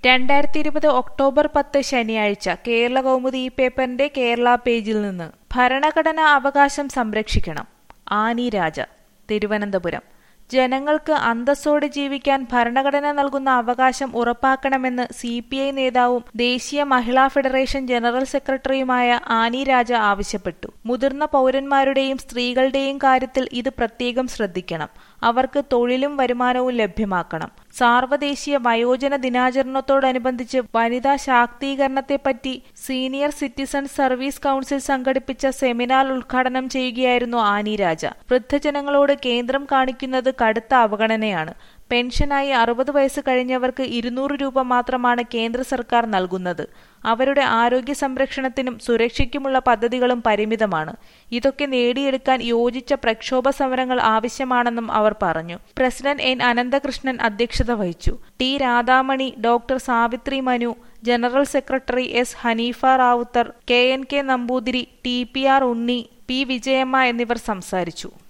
രണ്ടായിരത്തി ഇരുപത് ഒക്ടോബർ പത്ത് ശനിയാഴ്ച കേരള കൗമുദി ഈ പേപ്പറിന്റെ കേരള പേജിൽ നിന്ന് ഭരണഘടനാ അവകാശം സംരക്ഷിക്കണം ആനി രാജ തിരുവനന്തപുരം ജനങ്ങൾക്ക് അന്തസ്സോടെ ജീവിക്കാൻ ഭരണഘടന നൽകുന്ന അവകാശം ഉറപ്പാക്കണമെന്ന് സി പി ഐ നേതാവും ദേശീയ മഹിളാ ഫെഡറേഷൻ ജനറൽ സെക്രട്ടറിയുമായ ആനി രാജ ആവശ്യപ്പെട്ടു മുതിർന്ന പൗരന്മാരുടെയും സ്ത്രീകളുടെയും കാര്യത്തിൽ ഇത് പ്രത്യേകം ശ്രദ്ധിക്കണം അവർക്ക് തൊഴിലും വരുമാനവും ലഭ്യമാക്കണം സാർവദേശീയ വയോജന ദിനാചരണത്തോടനുബന്ധിച്ച് വനിതാ ശാക്തീകരണത്തെപ്പറ്റി സീനിയർ സിറ്റിസൺ സർവീസ് കൌൺസിൽ സംഘടിപ്പിച്ച സെമിനാർ ഉദ്ഘാടനം ചെയ്യുകയായിരുന്നു ആനി രാജ വൃദ്ധജനങ്ങളോട് കേന്ദ്രം കാണിക്കുന്നത് കടുത്ത അവഗണനയാണ് പെൻഷനായി അറുപത് വയസ്സ് കഴിഞ്ഞവർക്ക് ഇരുന്നൂറ് രൂപ മാത്രമാണ് കേന്ദ്ര സർക്കാർ നൽകുന്നത് അവരുടെ ആരോഗ്യ സംരക്ഷണത്തിനും സുരക്ഷയ്ക്കുമുള്ള പദ്ധതികളും പരിമിതമാണ് ഇതൊക്കെ നേടിയെടുക്കാൻ യോജിച്ച പ്രക്ഷോഭ സമരങ്ങൾ ആവശ്യമാണെന്നും അവർ പറഞ്ഞു പ്രസിഡന്റ് എൻ അനന്തകൃഷ്ണൻ അധ്യക്ഷത വഹിച്ചു T Radhamani doctor Savithri Manu general secretary S Hanifa Rawther K N K Namboothiri T P R Unni P Vijayamma എന്നിവർ സംസാരിച്ചു